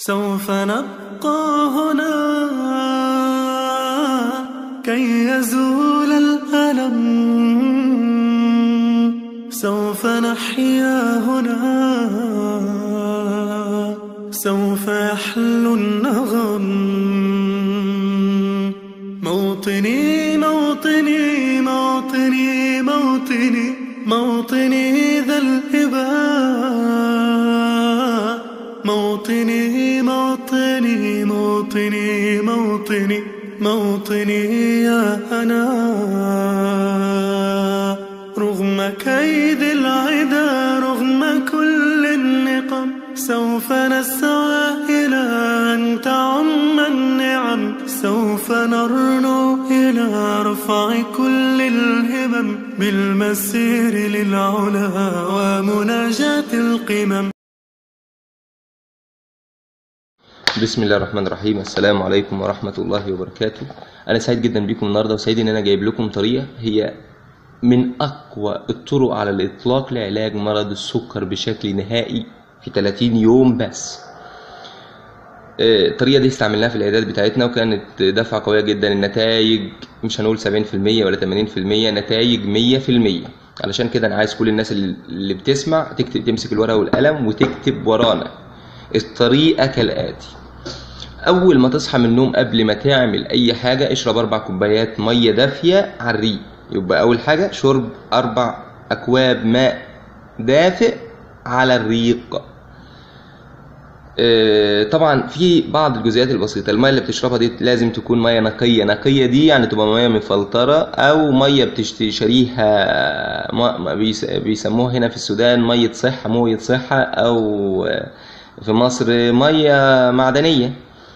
سوف نبقى هنا كي يزول الألم سوف نحيا هنا سوف يحلو النغم موطني موطني موطني موطني موطني ذا الإباء موطني موطني موطني موطني موطني يا أنا رغم كيد العدا رغم كل النقم سوف نسعى إلى أن تعم النعم سوف نرنو إلى رفع كل الهمم بالمسير للعلا ومناجاة القمم بسم الله الرحمن الرحيم السلام عليكم ورحمة الله وبركاته أنا سعيد جدا بكم النهاردة وسعيد إن أنا جايب لكم طريقة هي من أقوى الطرق على الإطلاق لعلاج مرض السكر بشكل نهائي في 30 يوم بس آه، الطريقة دي استعملناها في العيادات بتاعتنا وكانت دفعة قوية جدا النتائج مش هنقول 70% ولا 80% نتائج 100% علشان كده أنا عايز كل الناس اللي اللي بتسمع تكتب تمسك الورقة والقلم وتكتب ورانا الطريقة كالآتي أول ما تصحى من النوم قبل ما تعمل أي حاجة اشرب أربع كوبايات مية دافية على الريق يبقى أول حاجة شرب أربع أكواب ماء دافئ على الريق آه، طبعا في بعض الجزئيات البسيطه الميه اللي بتشربها دي لازم تكون ميه نقيه نقيه دي يعني تبقى ميه مفلتره او ميه بتشتريها ما- ما بيس- بيسموها هنا في السودان ميه صحه مويه صحه او آه، في مصر ميه معدنيه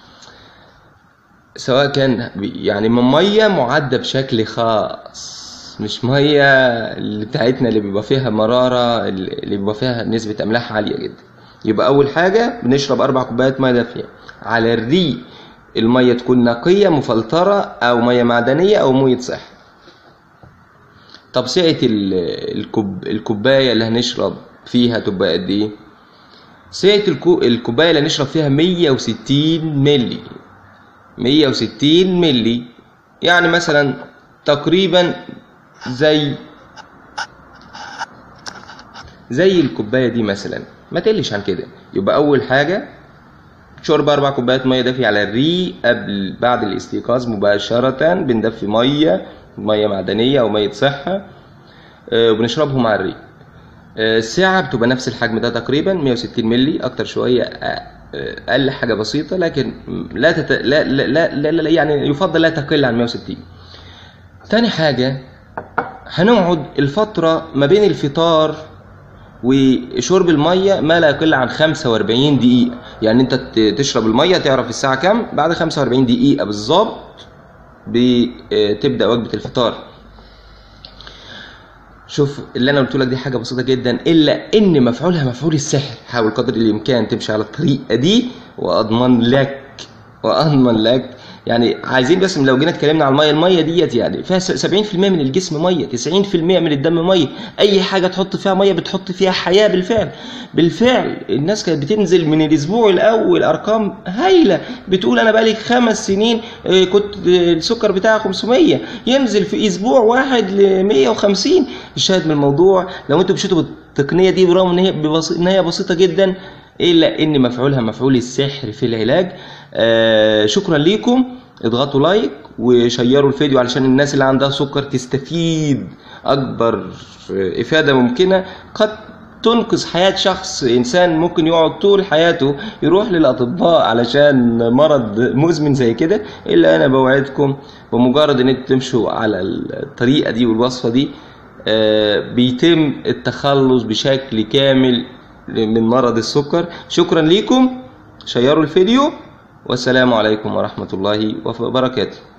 سواء كان بي- يعني من ميه معده بشكل خاص مش ميه اللي بتاعتنا اللي بيبقى فيها مراره اللي بيبقى فيها نسبه املاح عاليه جدا يبقى اول حاجه بنشرب اربع كوبايات ميه دافيه على الريق الميه تكون نقيه مفلتره او ميه معدنيه او ميه صحه طب سعه ال- الكوب الكوبايه اللي هنشرب فيها تبقى قد ايه سعه الكو... الكوبايه اللي هنشرب فيها 160 مللي 160 مللي يعني مثلا تقريبا زي زي الكوبايه دي مثلا ما تقلش عن كده يبقى اول حاجه شرب اربع كوبايات ميه دافيه على الريق قبل بعد الاستيقاظ مباشره بندفي ميه ميه معدنيه او ميه صحه آه، وبنشربهم على الريق آه، الساعة بتبقى نفس الحجم ده تقريبا 160 مللي أكتر شوية آه، آه، أقل حاجة بسيطة لكن لا, تت... لا, لا, لا, لا, لا يعني يفضل لا تقل عن 160 تاني حاجة هنقعد الفترة ما بين الفطار وشرب المية ما لا يقل عن 45 دقيقة يعني انت ت- تشرب المية تعرف الساعة كام بعد 45 دقيقة بالظبط بتبدأ وجبة الفطار شوف اللي انا قلت لك دي حاجه بسيطه جدا الا ان مفعولها مفعول السحر حاول قدر الامكان تمشي على الطريقه دي واضمن لك واضمن لك يعني عايزين بس لو جينا اتكلمنا على الميه الميه ديت يعني فيها س- 70% من الجسم ميه 90% من الدم ميه اي حاجه تحط فيها ميه بتحط فيها حياه بالفعل بالفعل الناس كانت بتنزل من الاسبوع الاول ارقام هايله بتقول انا بقالي خمس سنين آه، كنت آه، السكر بتاعي 500 ينزل في اسبوع واحد ل 150 الشاهد من الموضوع لو انتوا مشيتوا بالتقنيه دي برغم ان هي ببسي... ان هي بسيطه جدا الا ان مفعولها مفعول السحر في العلاج آه شكرا ليكم اضغطوا لايك وشيروا الفيديو علشان الناس اللي عندها سكر تستفيد اكبر افاده ممكنه قد تنقذ حياة شخص إنسان ممكن يقعد طول حياته يروح للأطباء علشان مرض مزمن زي كده إلا أنا بوعدكم بمجرد إن انتوا تمشوا على الطريقة دي والوصفة دي آه، بيتم التخلص بشكل كامل من مرض السكر شكرا ليكم شيروا الفيديو والسلام عليكم ورحمة الله وبركاته